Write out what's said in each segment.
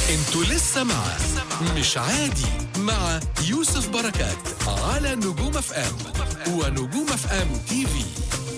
انتوا لسه مع مش عادي مع يوسف بركات على نجوم اف ام ونجوم اف ام تي في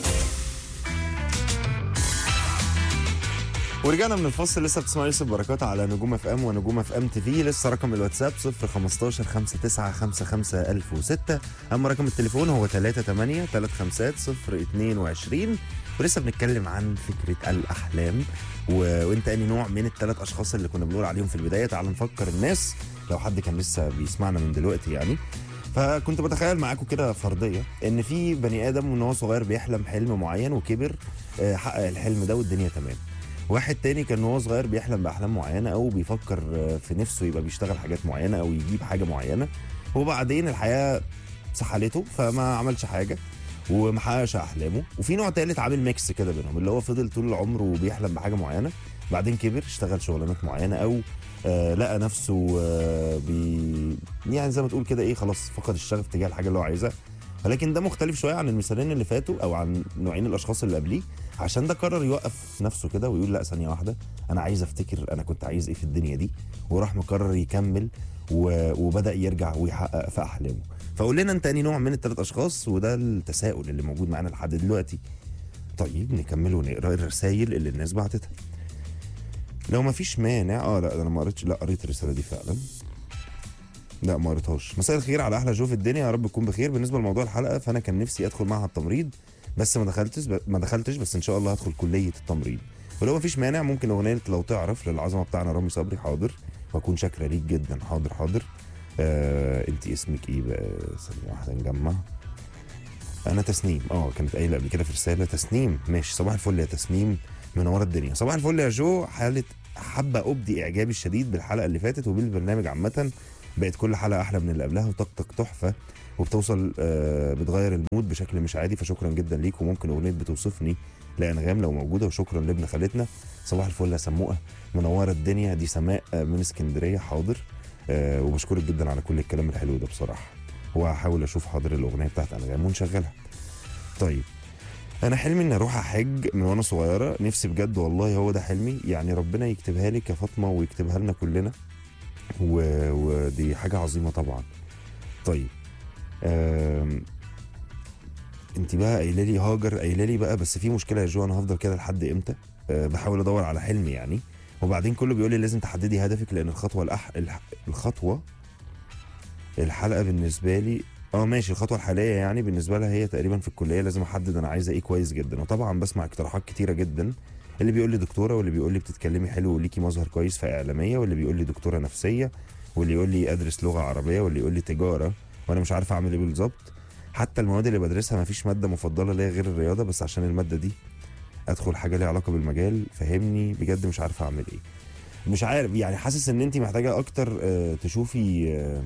ورجعنا من الفصل لسه بتسمعوا يوسف بركات على نجوم اف ام ونجوم اف ام تي في لسه رقم الواتساب 015 59 55 1006 اما رقم التليفون هو 38 35 022 ولسه بنتكلم عن فكره الاحلام و... وانت اني نوع من الثلاث اشخاص اللي كنا بنقول عليهم في البدايه تعال نفكر الناس لو حد كان لسه بيسمعنا من دلوقتي يعني فكنت بتخيل معاكم كده فرضيه ان في بني ادم من هو صغير بيحلم حلم معين وكبر آه، حقق الحلم ده والدنيا تمام واحد تاني كان وهو صغير بيحلم باحلام معينه او بيفكر آه، في نفسه يبقى بيشتغل حاجات معينه او يجيب حاجه معينه وبعدين الحياه سحلته فما عملش حاجه وما حققش احلامه وفي نوع تالت عامل ميكس كده بينهم اللي هو فضل طول عمره بيحلم بحاجه معينه بعدين كبر اشتغل شغلانات معينه او آه لقى نفسه آه بي يعني زي ما تقول كده ايه خلاص فقد الشغف تجاه الحاجه اللي هو عايزها ولكن ده مختلف شويه عن المثالين اللي فاتوا او عن نوعين الاشخاص اللي قبليه عشان ده قرر يوقف نفسه كده ويقول لا ثانيه واحده انا عايز افتكر انا كنت عايز ايه في الدنيا دي وراح مقرر يكمل و... وبدا يرجع ويحقق في احلامه فقول لنا انت انهي نوع من الثلاث اشخاص وده التساؤل اللي موجود معانا لحد دلوقتي طيب نكمل ونقرا الرسائل اللي الناس بعتتها لو ما فيش مانع اه لا انا ما قريتش لا قريت الرساله دي فعلا لا ما قريتهاش مساء الخير على احلى جو في الدنيا يا رب تكون بخير بالنسبه لموضوع الحلقه فانا كان نفسي ادخل معهد التمريض بس ما دخلتش ما دخلتش بس ان شاء الله هدخل كليه التمريض ولو ما فيش مانع ممكن اغنيه لو تعرف للعظمه بتاعنا رامي صبري حاضر واكون شاكره ليك جدا حاضر حاضر آه انت اسمك ايه بقى ثانيه واحده نجمع انا تسنيم اه كانت قايله قبل كده في رساله تسنيم ماشي صباح الفل يا تسنيم منوره الدنيا صباح الفل يا جو حاله حابه ابدي اعجابي الشديد بالحلقه اللي فاتت وبالبرنامج عامه بقت كل حلقه احلى من اللي قبلها وطاقتك تحفه وبتوصل آه بتغير المود بشكل مش عادي فشكرا جدا ليك وممكن اغنيه بتوصفني لانغام لو موجوده وشكرا لابن خالتنا صباح الفل يا سموقه منوره الدنيا دي سماء آه، من اسكندريه حاضر آه وبشكرك جدا على كل الكلام الحلو ده بصراحه وهحاول اشوف حاضر الاغنيه بتاعت انغام ونشغلها طيب انا حلمي اني اروح احج من وانا صغيره نفسي بجد والله هو ده حلمي يعني ربنا يكتبها لك يا فاطمه ويكتبها لنا كلنا و... ودي حاجه عظيمه طبعا طيب أم... انت بقى قايله لي هاجر قايله لي بقى بس في مشكله يا جو انا هفضل كده لحد امتى أه بحاول ادور على حلمي يعني وبعدين كله بيقول لي لازم تحددي هدفك لان الخطوه الأح... الح... الخطوه الحلقه بالنسبه لي اه ماشي الخطوه الحاليه يعني بالنسبه لها هي تقريبا في الكليه لازم احدد انا عايزه ايه كويس جدا وطبعا بسمع اقتراحات كتيره جدا اللي بيقول لي دكتوره واللي بيقول لي بتتكلمي حلو وليكي مظهر كويس في اعلاميه واللي بيقول لي دكتوره نفسيه واللي يقول لي ادرس لغه عربيه واللي يقول لي تجاره وانا مش عارف اعمل ايه بالظبط حتى المواد اللي بدرسها ما فيش ماده مفضله ليا غير الرياضه بس عشان الماده دي ادخل حاجه ليها علاقه بالمجال فهمني بجد مش عارف اعمل ايه مش عارف يعني حاسس ان انت محتاجه اكتر آه، تشوفي آه،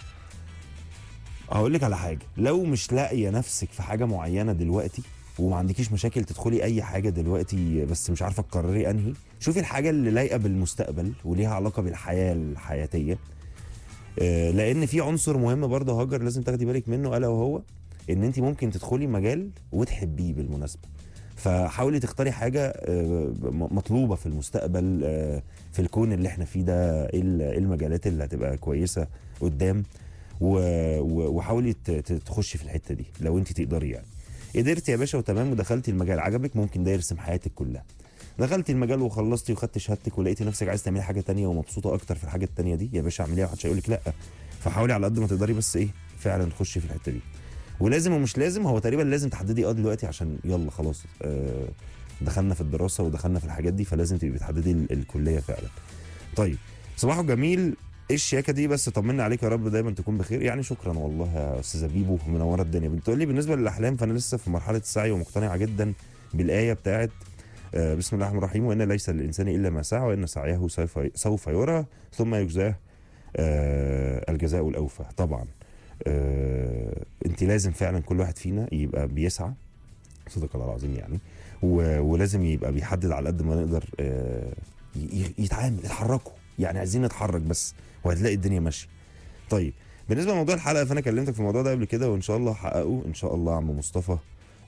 هقول لك على حاجه لو مش لاقيه نفسك في حاجه معينه دلوقتي وما عندكيش مشاكل تدخلي اي حاجه دلوقتي بس مش عارفه تقرري انهي شوفي الحاجه اللي لايقه بالمستقبل وليها علاقه بالحياه الحياتيه آه، لان في عنصر مهم برضه هاجر لازم تاخدي بالك منه الا وهو ان انت ممكن تدخلي مجال وتحبيه بالمناسبه فحاولي تختاري حاجه آه، م- مطلوبه في المستقبل آه، في الكون اللي احنا فيه ده ايه ال- إيه المجالات اللي هتبقى كويسه قدام و- و- وحاولي ت- ت- تخشي في الحته دي لو انت تقدري يعني قدرتي يا باشا وتمام ودخلتي المجال عجبك ممكن ده يرسم حياتك كلها دخلتي المجال وخلصتي وخدتي شهادتك ولقيتي نفسك عايز تعملي حاجه تانية ومبسوطه اكتر في الحاجه التانية دي يا باشا اعمليها محدش هيقول لك لا فحاولي على قد ما تقدري بس ايه فعلا تخشي في الحته دي ولازم ومش لازم هو تقريبا لازم تحددي اه دلوقتي عشان يلا خلاص آه دخلنا في الدراسه ودخلنا في الحاجات دي فلازم تبقي بتحددي ال- الكليه فعلا طيب صباحو جميل ايه الشياكه دي بس طمنا عليك يا رب دايما تكون بخير يعني شكرا والله يا استاذه بيبو منوره الدنيا بتقول لي بالنسبه للاحلام فانا لسه في مرحله السعي ومقتنعه جدا بالايه بتاعت آه، بسم الله الرحمن الرحيم وان ليس للانسان الا ما سعى وان سعيه سوف سوف يرى ثم يجزاه آه، الجزاء الاوفى طبعا آه، انت لازم فعلا كل واحد فينا يبقى بيسعى صدق الله العظيم يعني و- ولازم يبقى بيحدد على قد ما نقدر آه، ي- ي- يتعامل اتحركوا يعني عايزين نتحرك بس وهتلاقي الدنيا ماشيه طيب بالنسبه لموضوع الحلقه فانا كلمتك في الموضوع ده قبل كده وان شاء الله هحققه ان شاء الله يا عم مصطفى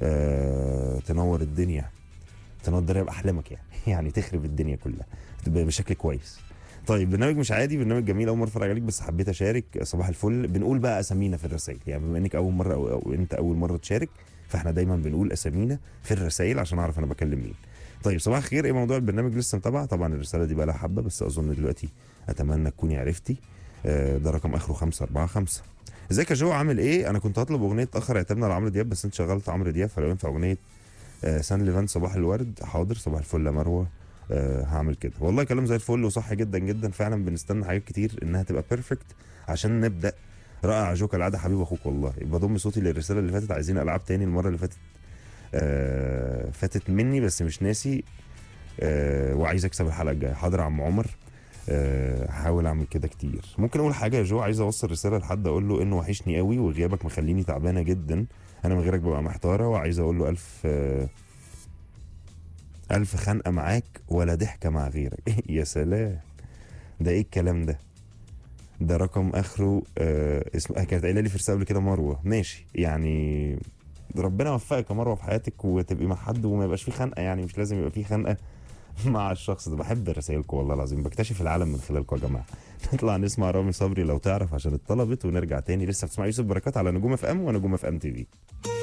آه تنور الدنيا تنور الدنيا باحلامك يعني يعني تخرب الدنيا كلها تبقى بشكل كويس طيب برنامج مش عادي برنامج جميل اول مره اتفرج عليك بس حبيت اشارك صباح الفل بنقول بقى اسامينا في الرسائل يعني بما انك اول مره او, أو انت اول مره تشارك فاحنا دايما بنقول اسامينا في الرسائل عشان اعرف انا بكلم مين طيب صباح الخير ايه موضوع البرنامج لسه متابعه طبعا الرساله دي بقى لها حبه بس اظن دلوقتي اتمنى تكوني عرفتي آه، ده رقم اخره 545 ازيك يا جو عامل ايه انا كنت هطلب اغنيه اتاخر اعتمدنا على عمرو دياب بس انت شغلت عمرو دياب فلو ينفع اغنيه آه، سان ليفان صباح الورد حاضر صباح الفل يا مروه آه، هعمل كده والله كلام زي الفل وصح جدا جدا فعلا بنستنى حاجات كتير انها تبقى بيرفكت عشان نبدا رائع جو كالعاده حبيب اخوك والله بضم صوتي للرساله اللي فاتت عايزين العاب تاني المره اللي فاتت آه فاتت مني بس مش ناسي آه وعايز اكسب الحلقه الجايه حاضر يا عم عمر آه، هحاول اعمل كده كتير ممكن اقول حاجه يا جو عايز اوصل رساله لحد اقول له انه وحشني قوي وغيابك مخليني تعبانه جدا انا من غيرك ببقى محتاره وعايز اقول له الف آه، الف خنقه معاك ولا ضحكه مع غيرك يا سلام ده ايه الكلام ده ده رقم اخره آه اسم آه، كانت قايله لي في رساله قبل كده مروه ماشي يعني ربنا يوفقك يا مروه في حياتك وتبقي مع حد وما يبقاش فيه خنقه يعني مش لازم يبقى فيه خنقه مع الشخص ده بحب رسائلكم والله العظيم بكتشف العالم من خلالكم يا جماعه نطلع نسمع رامي صبري لو تعرف عشان اتطلبت ونرجع تاني لسه بتسمع يوسف بركات على نجوم اف ام ونجوم اف ام تي في